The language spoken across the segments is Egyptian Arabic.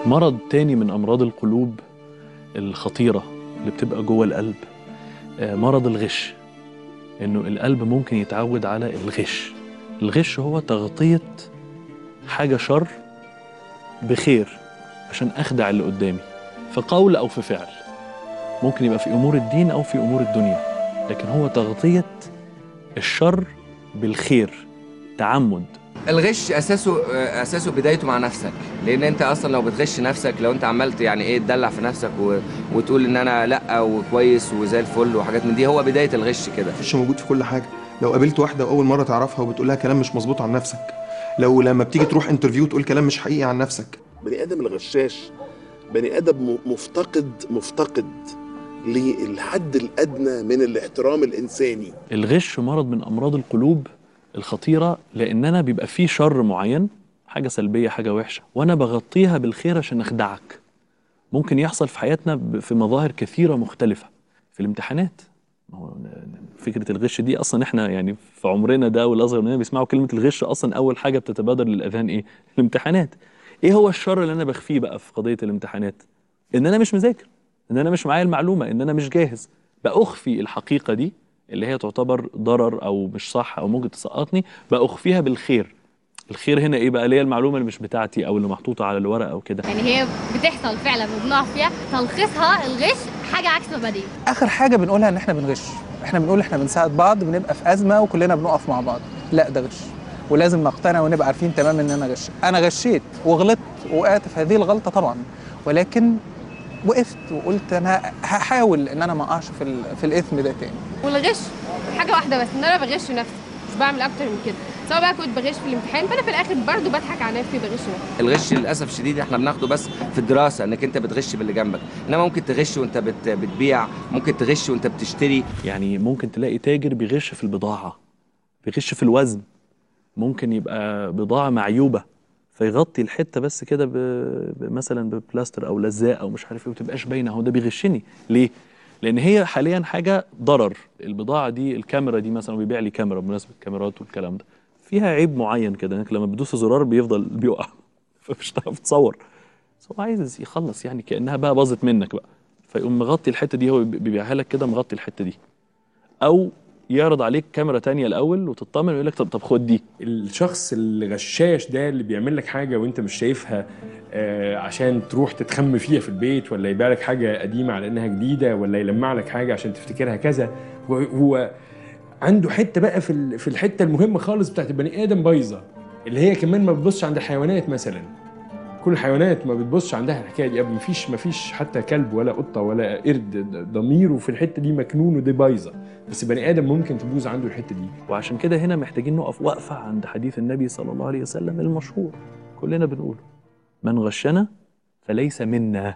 مرض تاني من أمراض القلوب الخطيرة اللي بتبقى جوه القلب آه، مرض الغش إنه القلب ممكن يتعود على الغش الغش هو تغطية حاجة شر بخير عشان أخدع اللي قدامي في قول أو في فعل ممكن يبقى في أمور الدين أو في أمور الدنيا لكن هو تغطية الشر بالخير تعمد الغش اساسه اساسه بدايته مع نفسك لان انت اصلا لو بتغش نفسك لو انت عملت يعني ايه تدلع في نفسك و... وتقول ان انا لا وكويس وزي الفل وحاجات من دي هو بدايه الغش كده الغش موجود في كل حاجه لو قابلت واحده واول مره تعرفها وبتقول لها كلام مش مظبوط عن نفسك لو لما بتيجي تروح انترفيو تقول كلام مش حقيقي عن نفسك بني ادم الغشاش بني ادم م- مفتقد مفتقد للحد الادنى من الاحترام الانساني الغش مرض من امراض القلوب الخطيره لاننا بيبقى فيه شر معين حاجه سلبيه حاجه وحشه وانا بغطيها بالخير عشان اخدعك ممكن يحصل في حياتنا ب- في مظاهر كثيره مختلفه في الامتحانات ما هو فكره الغش دي اصلا احنا يعني في عمرنا ده والاصغر مننا بيسمعوا كلمه الغش اصلا اول حاجه بتتبادر للاذهان ايه الامتحانات ايه هو الشر اللي انا بخفيه بقى في قضيه الامتحانات ان انا مش مذاكر ان انا مش معايا المعلومه ان انا مش جاهز باخفي الحقيقه دي اللي هي تعتبر ضرر او مش صح او ممكن تسقطني باخفيها بالخير الخير هنا ايه بقى اللي هي المعلومه اللي مش بتاعتي او اللي محطوطه على الورق او كده يعني هي بتحصل فعلا وبنقع فيها تلخيصها الغش حاجه عكس مبادئ اخر حاجه بنقولها ان احنا بنغش احنا بنقول احنا بنساعد بعض بنبقى في ازمه وكلنا بنقف مع بعض لا ده غش ولازم نقتنع ونبقى عارفين تماما ان انا غش انا غشيت وغلطت وقعت في هذه الغلطه طبعا ولكن وقفت وقلت انا هحاول ان انا ما اقعش في ال- في الاثم ده تاني والغش حاجه واحده بس ان انا بغش نفسي مش بعمل اكتر من كده سواء بقى كنت بغش في الامتحان فانا في الاخر برضو بضحك على نفسي بغش نفسي الغش للاسف الشديد احنا بناخده بس في الدراسه انك انت بتغش باللي جنبك انما ممكن تغش وانت بت... بتبيع ممكن تغش وانت بتشتري يعني ممكن تلاقي تاجر بيغش في البضاعه بيغش في الوزن ممكن يبقى بضاعه معيوبه فيغطي الحته بس كده ب... ب- مثلا ببلاستر او لزاق او مش عارف ايه وتبقاش باينه هو ده بيغشني ليه لان هي حاليا حاجه ضرر البضاعه دي الكاميرا دي مثلا بيبيع لي كاميرا بمناسبه الكاميرات والكلام ده فيها عيب معين كده انك لما بتدوس زرار بيفضل بيقع فمش هتعرف تصور بس هو عايز يخلص يعني كانها بقى باظت منك بقى فيقوم مغطي الحته دي هو بيبيعها لك كده مغطي الحته دي او يعرض عليك كاميرا تانية الاول وتطمن ويقول لك طب طب خد دي الشخص الغشاش ده اللي بيعمل لك حاجه وانت مش شايفها آه، عشان تروح تتخم فيها في البيت ولا يبيع لك حاجه قديمه على انها جديده ولا يلمع لك حاجه عشان تفتكرها كذا هو- هو عنده حته بقى في ال- في الحته المهمه خالص بتاعت البني ادم بايظه اللي هي كمان ما بتبصش عند الحيوانات مثلا كل الحيوانات ما بتبصش عندها الحكايه دي ما فيش ما فيش حتى كلب ولا قطه ولا قرد د- ضميره في الحته دي مكنون ودي بايظه بس بني ادم ممكن تبوظ عنده الحته دي وعشان كده هنا محتاجين نقف وقفه عند حديث النبي صلى الله عليه وسلم المشهور كلنا بنقوله من غشنا فليس منا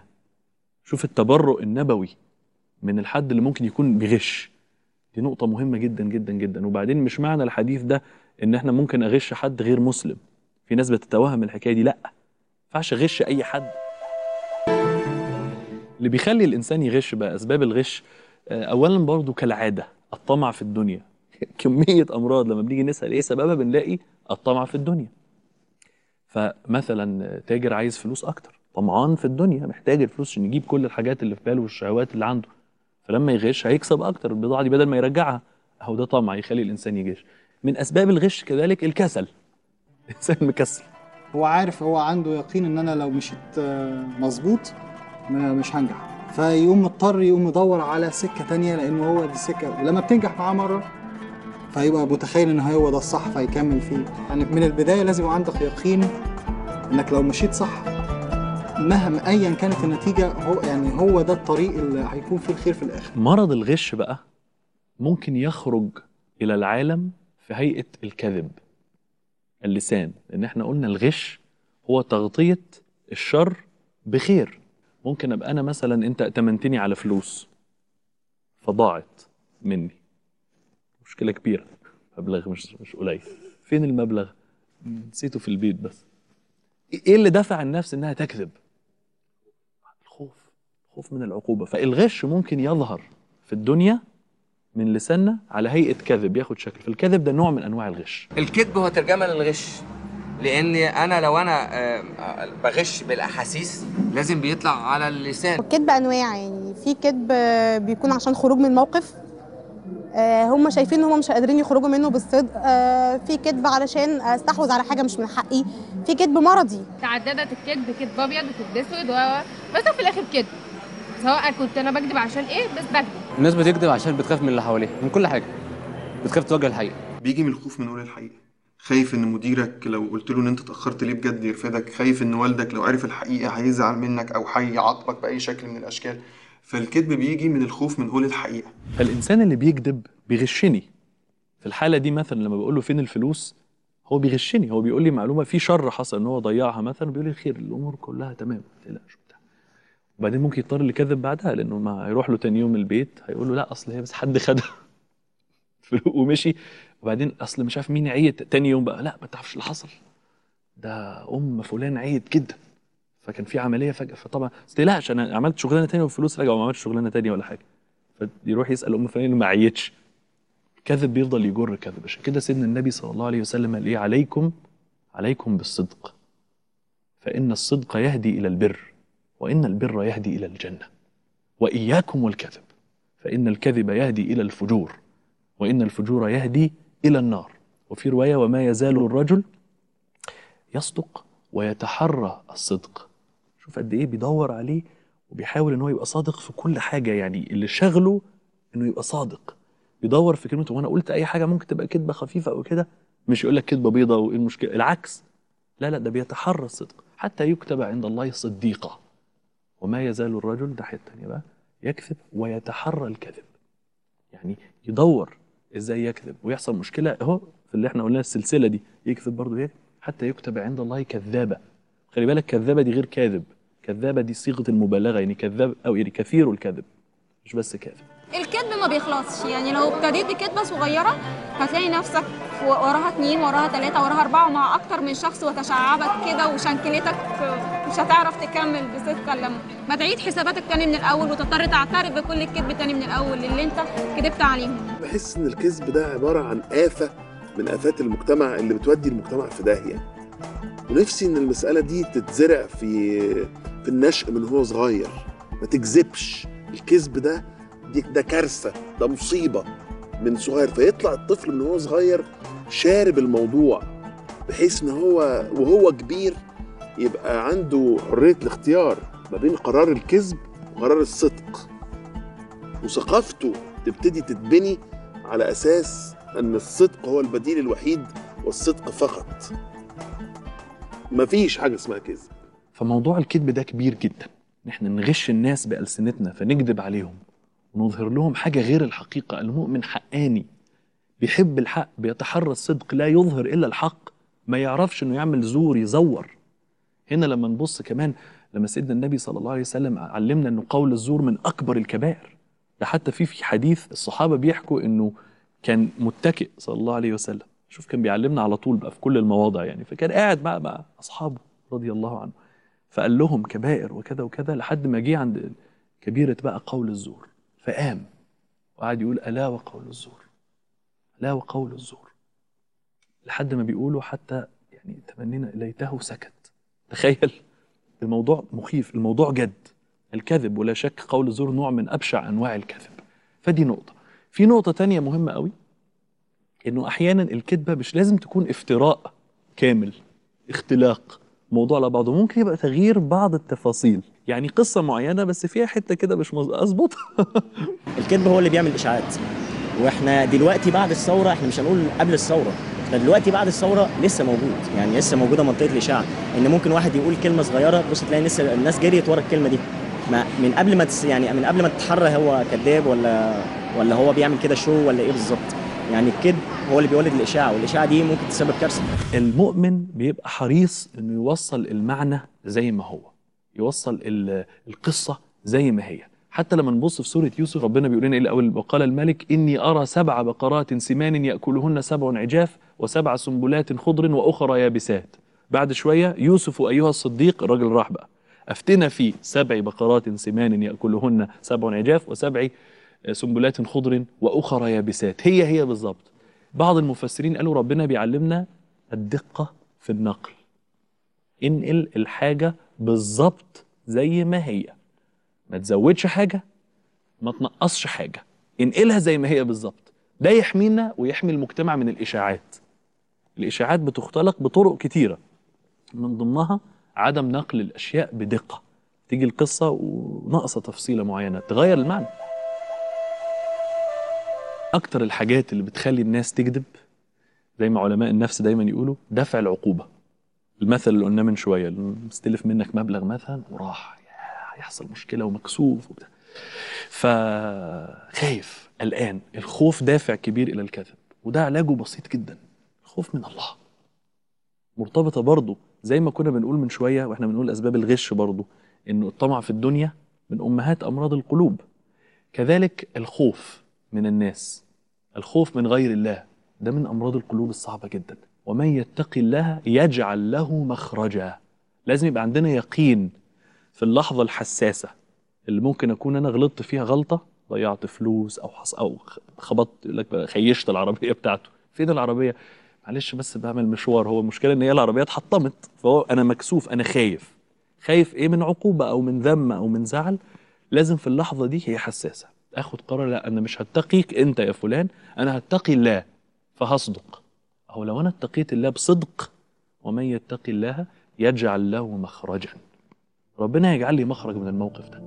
شوف التبرؤ النبوي من الحد اللي ممكن يكون بيغش دي نقطة مهمة جدا جدا جدا وبعدين مش معنى الحديث ده ان احنا ممكن اغش حد غير مسلم في ناس بتتوهم الحكاية دي لا ما ينفعش اغش اي حد اللي بيخلي الانسان يغش بقى اسباب الغش آه، اولا برضو كالعادة الطمع في الدنيا كمية امراض لما بنيجي نسأل ايه سببها بنلاقي الطمع في الدنيا فمثلا تاجر عايز فلوس اكتر طمعان في الدنيا محتاج الفلوس عشان يجيب كل الحاجات اللي في باله والشهوات اللي عنده فلما يغش هيكسب اكتر البضاعه دي بدل ما يرجعها اهو ده طمع يخلي الانسان يغش من اسباب الغش كذلك الكسل الانسان مكسل هو عارف هو عنده يقين ان انا لو مشيت آه، مظبوط ما- مش هنجح فيقوم مضطر يقوم يدور على سكه تانية لان هو دي السكه ولما بتنجح معاه مره فيبقى متخيل ان هو ده الصح فيكمل فيه يعني من البدايه لازم يبقى عندك يقين انك لو مشيت صح مهما ايا كانت النتيجه هو يعني هو ده الطريق اللي هيكون فيه الخير في الاخر مرض الغش بقى ممكن يخرج الى العالم في هيئه الكذب اللسان لان احنا قلنا الغش هو تغطيه الشر بخير ممكن ابقى انا مثلا انت ائتمنتني على فلوس فضاعت مني مشكله كبيره مبلغ مش مش قليل فين المبلغ نسيته في البيت بس ايه اللي دفع النفس انها تكذب الخوف خوف من العقوبه فالغش ممكن يظهر في الدنيا من لساننا على هيئه كذب ياخد شكل فالكذب ده نوع من انواع الغش الكذب هو ترجمه للغش لان انا لو انا آه، آه، بغش بالاحاسيس لازم بيطلع على اللسان الكذب انواع يعني في كذب آه، بيكون عشان خروج من موقف آه، هم شايفين ان هم مش قادرين يخرجوا منه بالصدق آه، في كذب علشان استحوذ على حاجه مش من حقي في كذب مرضي تعددت الكذب كذب ابيض وكذب اسود و بس هو في الاخر كذب سواء كنت انا بكذب عشان ايه بس بكذب الناس بتكذب عشان بتخاف من اللي حواليها من كل حاجه بتخاف تواجه الحقيقه بيجي من الخوف من قول الحقيقة خايف ان مديرك لو قلت له ان انت اتأخرت ليه بجد يرفدك خايف ان والدك لو عرف الحقيقة هيزعل منك او هيعاقبك بأي شكل من الاشكال فالكذب بيجي من الخوف من قول الحقيقة فالانسان اللي بيكذب بيغشني في الحاله دي مثلا لما بقول له فين الفلوس هو بيغشني هو بيقول لي معلومه في شر حصل ان هو ضيعها مثلا بيقول لي خير الامور كلها تمام ما تقلقش وبتاع وبعدين ممكن يضطر اللي كذب بعدها لانه ما هيروح له تاني يوم البيت هيقول له لا اصل هي بس حد خدها فلوس ومشي وبعدين اصل مش عارف مين عيت تاني يوم بقى لا ما تعرفش اللي حصل ده ام فلان عيت جدا فكان في عمليه فجاه فطبعا ما تقلقش انا عملت شغلانه تانية والفلوس رجعوا وما عملتش شغلانه تانية ولا حاجه فيروح يسال ام فلان اللي ما عيتش كذب بيفضل يجر كذب عشان كده سيدنا النبي صلى الله عليه وسلم قال ايه عليكم عليكم بالصدق فإن الصدق يهدي إلى البر وإن البر يهدي إلى الجنة وإياكم والكذب فإن الكذب يهدي إلى الفجور وإن الفجور يهدي إلى النار وفي رواية وما يزال الرجل يصدق ويتحرى الصدق شوف قد إيه بيدور عليه وبيحاول إن هو يبقى صادق في كل حاجة يعني اللي شغله إنه يبقى صادق بيدور في كلمته وانا قلت اي حاجه ممكن تبقى كذبه خفيفه او كده مش يقول لك كذبه بيضه وايه المشكله العكس لا لا ده بيتحرى الصدق حتى يكتب عند الله صديقا وما يزال الرجل ده حته تانيه بقى يكذب ويتحرى الكذب يعني يدور ازاي يكذب ويحصل مشكله اهو في اللي احنا قلناه السلسله دي يكذب برضه يكذب حتى يكتب عند الله كذابه خلي بالك كذابه دي غير كاذب كذابه دي صيغه المبالغه يعني كذاب او يعني كثير الكذب مش بس كاذب الكذب ما بيخلصش يعني لو ابتديت بكذبة صغيرة هتلاقي نفسك في- وراها اتنين وراها تلاتة وراها أربعة ومع أكتر من شخص وتشعبت كده وشنكلتك مش هتعرف تكمل بصدق إلا لما ما تعيد حساباتك تاني من الأول وتضطر تعترف بكل الكذب تاني من الأول اللي أنت كذبت عليهم بحس ان الكذب ده عباره عن آفة من آفات المجتمع اللي بتودي المجتمع في داهية ونفسي ان المسألة دي تتزرع في في النشء من هو صغير ما تكذبش الكذب ده دي ده كارثة ده مصيبة من صغير فيطلع الطفل من هو صغير شارب الموضوع بحيث ان هو وهو كبير يبقى عنده حرية الاختيار ما بين قرار الكذب وقرار الصدق وثقافته تبتدي تتبني على اساس ان الصدق هو البديل الوحيد والصدق فقط مفيش حاجه اسمها كذب فموضوع الكذب ده كبير جدا ان احنا نغش الناس بألسنتنا فنكذب عليهم ونظهر لهم حاجة غير الحقيقة المؤمن حقاني بيحب الحق بيتحرى الصدق لا يظهر إلا الحق ما يعرفش انه يعمل زور يزور هنا لما نبص كمان لما سيدنا النبي صلى الله عليه وسلم علمنا انه قول الزور من اكبر الكبائر ده حتى في في حديث الصحابه بيحكوا انه كان متكئ صلى الله عليه وسلم شوف كان بيعلمنا على طول بقى في كل المواضع يعني فكان قاعد مع مع اصحابه رضي الله عنه فقال لهم كبائر وكذا وكذا لحد ما جه عند كبيره بقى قول الزور فقام وقعد يقول الا وقول الزور الا وقول الزور لحد ما بيقولوا حتى يعني تمنينا ليته سكت تخيل الموضوع مخيف الموضوع جد الكذب ولا شك قول الزور نوع من ابشع انواع الكذب فدي نقطه في نقطه تانية مهمه قوي انه احيانا الكذبه مش لازم تكون افتراء كامل اختلاق موضوع على بعضه ممكن يبقى تغيير بعض التفاصيل يعني قصه معينه بس فيها حته كده مش مظ- اظبطها الكذب هو اللي بيعمل اشاعات واحنا دلوقتي بعد الثوره احنا مش هنقول قبل الثوره احنا دلوقتي بعد الثوره لسه موجود يعني لسه موجوده منطقه الاشاعه ان ممكن واحد يقول كلمه صغيره بص تلاقي لسه الناس جريت ورا الكلمه دي ما من قبل ما تس يعني من قبل ما تتحرى هو كذاب ولا ولا هو بيعمل كده شو ولا ايه بالظبط يعني الكذب هو اللي بيولد الاشاعه والاشاعه دي ممكن تسبب كارثه المؤمن بيبقى حريص انه يوصل المعنى زي ما هو يوصل ال- القصه زي ما هي حتى لما نبص في سوره يوسف ربنا بيقول لنا ايه الاول وقال الملك اني ارى سبع بقرات سمان ياكلهن سبع عجاف وسبع سنبلات خضر واخرى يابسات بعد شويه يوسف ايها الصديق الراجل راح بقى افتنا في سبع بقرات سمان ياكلهن سبع عجاف وسبع سنبلات خضر واخرى يابسات هي هي بالظبط بعض المفسرين قالوا ربنا بيعلمنا الدقه في النقل انقل الحاجه بالظبط زي ما هي ما تزودش حاجه ما تنقصش حاجه انقلها زي ما هي بالظبط ده يحمينا ويحمي المجتمع من الاشاعات الاشاعات بتختلق بطرق كتيره من ضمنها عدم نقل الاشياء بدقه تيجي القصه وناقصه تفصيله معينه تغير المعنى اكتر الحاجات اللي بتخلي الناس تكذب زي ما علماء النفس دايما يقولوا دفع العقوبه المثل اللي قلناه من شويه اللي مستلف منك مبلغ مثلا وراح يا هيحصل مشكله ومكسوف وبتاع فخايف قلقان الخوف دافع كبير الى الكذب وده علاجه بسيط جدا الخوف من الله مرتبطه برضه زي ما كنا بنقول من شويه واحنا بنقول اسباب الغش برضه انه الطمع في الدنيا من امهات امراض القلوب كذلك الخوف من الناس الخوف من غير الله ده من امراض القلوب الصعبه جدا ومن يتقي الله يجعل له مخرجا لازم يبقى عندنا يقين في اللحظه الحساسه اللي ممكن اكون انا غلطت فيها غلطه ضيعت فلوس او حص او خبطت يقول لك بقى خيشت العربيه بتاعته فين العربيه معلش بس بعمل مشوار هو المشكله ان هي العربيه اتحطمت فهو انا مكسوف انا خايف خايف ايه من عقوبه او من ذم او من زعل لازم في اللحظه دي هي حساسه اخد قرار لا انا مش هتقيك انت يا فلان انا هتقي الله فهصدق او لو انا اتقيت الله بصدق ومن يتقي الله يجعل له مخرجا ربنا هيجعل لي مخرج من الموقف ده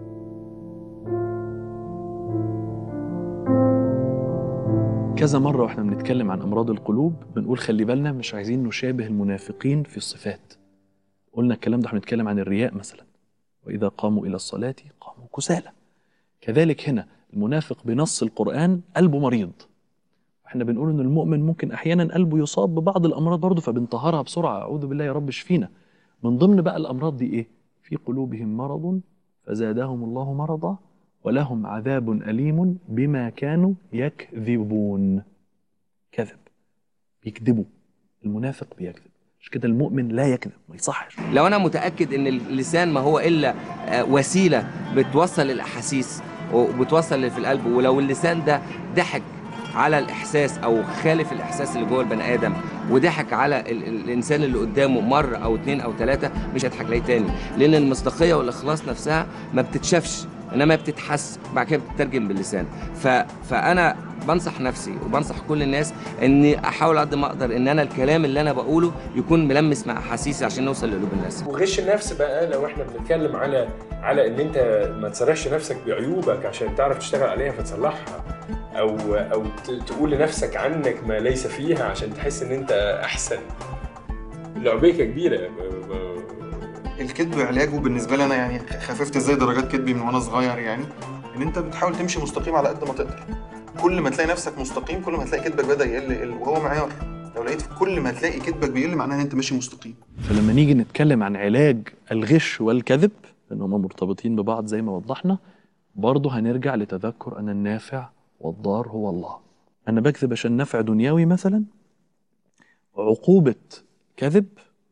كذا مرة واحنا بنتكلم عن أمراض القلوب بنقول خلي بالنا مش عايزين نشابه المنافقين في الصفات قلنا الكلام ده هنتكلم عن الرياء مثلا وإذا قاموا إلى الصلاة قاموا كسالى كذلك هنا المنافق بنص القرآن قلبه مريض احنا بنقول ان المؤمن ممكن احيانا قلبه يصاب ببعض الامراض برضه فبنطهرها بسرعه اعوذ بالله يا رب اشفينا من ضمن بقى الامراض دي ايه في قلوبهم مرض فزادهم الله مرضا ولهم عذاب اليم بما كانوا يكذبون كذب بيكذبوا المنافق بيكذب مش كده المؤمن لا يكذب ما يصحش لو انا متاكد ان اللسان ما هو الا آه، وسيله بتوصل الاحاسيس وبتوصل اللي في القلب ولو اللسان ده ضحك على الاحساس او خالف الاحساس اللي جوه البني ادم وضحك على ال- ال- الانسان اللي قدامه مره او اتنين او تلاته مش هيضحك عليه تاني لان المصداقيه والاخلاص نفسها ما بتتشافش انما بتتحس بعد كده بتترجم باللسان ف... فانا بنصح نفسي وبنصح كل الناس اني احاول قد ما اقدر ان انا الكلام اللي انا بقوله يكون ملمس مع احاسيسي عشان نوصل لقلوب الناس وغش النفس بقى لو احنا بنتكلم على على ان انت ما تصرحش نفسك بعيوبك عشان تعرف تشتغل عليها فتصلحها او او ت- تقول لنفسك عنك ما ليس فيها عشان تحس ان انت احسن لعبيكه كبيره ب- ب- الكذب علاجه بالنسبه لي انا يعني خففت ازاي درجات كذبي من وانا صغير يعني ان انت بتحاول تمشي مستقيم على قد ما تقدر كل ما تلاقي نفسك مستقيم كل ما تلاقي كذبك بدا يقل يقل وهو معيار لو لقيت كل ما تلاقي كذبك بيقل معناها ان انت ماشي مستقيم فلما نيجي نتكلم عن علاج الغش والكذب لان هما مرتبطين ببعض زي ما وضحنا برضه هنرجع لتذكر ان النافع والضار هو الله انا بكذب عشان نفع دنيوي مثلا عقوبة كذب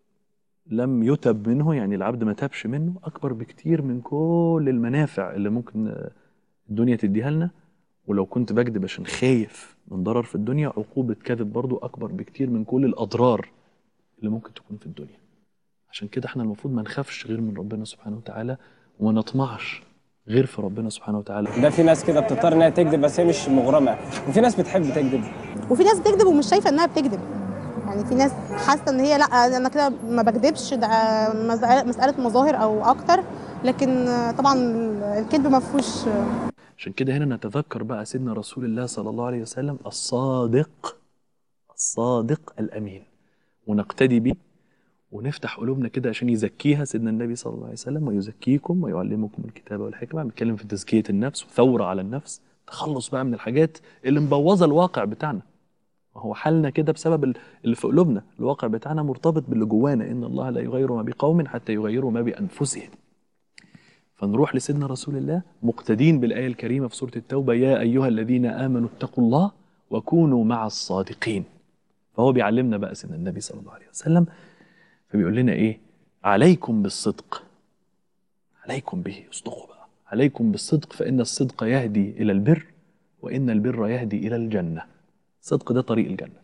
لم يتب منه يعني العبد ما تابش منه اكبر بكتير من كل المنافع اللي ممكن آه، الدنيا تديها لنا ولو كنت بكذب عشان خايف من ضرر في الدنيا عقوبة كذب برضو اكبر بكتير من كل الاضرار اللي ممكن تكون في الدنيا عشان كده احنا المفروض ما نخافش غير من ربنا سبحانه وتعالى وما نطمعش غير في ربنا سبحانه وتعالى ده في ناس كده بتضطر انها تكذب بس هي مش مغرمه وفي ناس بتحب تكذب وفي ناس بتكذب ومش شايفه انها بتكذب يعني في ناس حاسه ان هي لا انا كده ما بكذبش ده مسألة- مساله مظاهر او اكتر لكن طبعا الكذب ما فيهوش عشان كده هنا نتذكر بقى سيدنا رسول الله صلى الله عليه وسلم الصادق الصادق الامين ونقتدي بيه ونفتح قلوبنا كده عشان يزكيها سيدنا النبي صلى الله عليه وسلم ويزكيكم ويعلمكم الكتاب والحكمه بنتكلم في تزكيه النفس وثوره على النفس تخلص بقى من الحاجات اللي مبوظه الواقع بتاعنا ما هو حالنا كده بسبب ال- اللي في قلوبنا الواقع بتاعنا مرتبط باللي جوانا ان الله لا يغير ما بقوم حتى يغيروا ما بانفسهم فنروح لسيدنا رسول الله مقتدين بالآية الكريمة في سورة التوبة يا أيها الذين آمنوا اتقوا الله وكونوا مع الصادقين فهو بيعلمنا بقى سيدنا النبي صلى الله عليه وسلم فبيقول لنا إيه عليكم بالصدق عليكم به اصدقوا بقى عليكم بالصدق فإن الصدق يهدي إلى البر وإن البر يهدي إلى الجنة الصدق ده طريق الجنة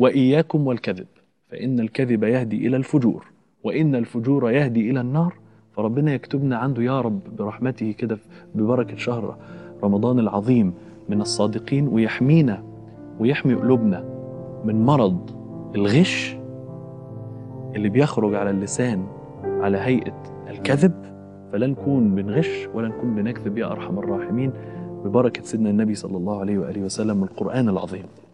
وإياكم والكذب فإن الكذب يهدي إلى الفجور وإن الفجور يهدي إلى النار فربنا يكتبنا عنده يا رب برحمته كده ببركة شهر رمضان العظيم من الصادقين ويحمينا ويحمي قلوبنا من مرض الغش اللي بيخرج على اللسان على هيئة الكذب فلا نكون بنغش ولا نكون بنكذب يا أرحم الراحمين ببركة سيدنا النبي صلى الله عليه وآله وسلم والقرآن العظيم